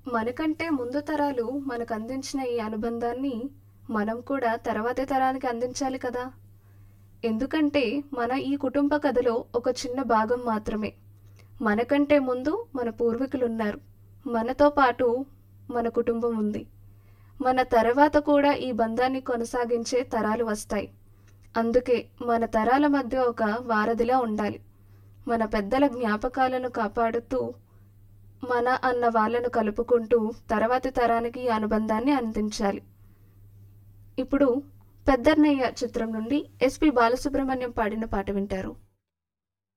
మనకంటే ముందు తరాలు మనకు అందించిన ఈ అనుబంధాన్ని మనం కూడా తర్వాతి తరానికి అందించాలి కదా ఎందుకంటే మన ఈ కుటుంబ కథలో ఒక చిన్న భాగం మాత్రమే మనకంటే ముందు మన పూర్వీకులు ఉన్నారు మనతో పాటు మన కుటుంబం ఉంది మన తర్వాత కూడా ఈ బంధాన్ని కొనసాగించే తరాలు వస్తాయి అందుకే మన తరాల మధ్య ఒక వారధిలా ఉండాలి మన పెద్దల జ్ఞాపకాలను కాపాడుతూ మన అన్న వాళ్ళను కలుపుకుంటూ తర్వాతి తరానికి ఈ అనుబంధాన్ని అందించాలి ఇప్పుడు పెద్దన్నయ్య చిత్రం నుండి ఎస్పి బాలసుబ్రహ్మణ్యం పాడిన పాట వింటారు